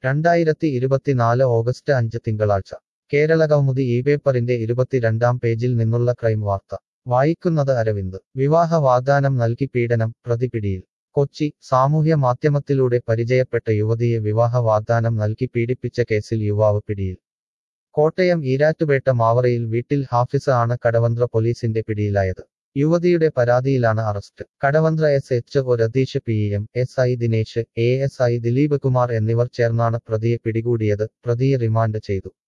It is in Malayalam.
രണ്ടായിരത്തി ഇരുപത്തിനാല് ഓഗസ്റ്റ് അഞ്ച് തിങ്കളാഴ്ച കേരളകൗമുദി ഈ പേപ്പറിന്റെ ഇരുപത്തിരണ്ടാം പേജിൽ നിന്നുള്ള ക്രൈം വാർത്ത വായിക്കുന്നത് അരവിന്ദ് വിവാഹ വാഗ്ദാനം നൽകി പീഡനം പ്രതി പിടിയിൽ കൊച്ചി സാമൂഹ്യ മാധ്യമത്തിലൂടെ പരിചയപ്പെട്ട യുവതിയെ വിവാഹ വാഗ്ദാനം നൽകി പീഡിപ്പിച്ച കേസിൽ യുവാവ് പിടിയിൽ കോട്ടയം ഈരാറ്റുപേട്ട മാവറയിൽ വീട്ടിൽ ഹാഫിസ ആണ് കടവന്ത്ര പോലീസിന്റെ പിടിയിലായത് യുവതിയുടെ പരാതിയിലാണ് arrest Kadavanthra S H O Ratheesh P M S I Dinesh A S I Dileep Kumar എന്നിവർ ചേർന്നാണ് പ്രതിയെ പിടികൂടിയത് പ്രതിയെ റിമാൻഡ് ചെയ്തു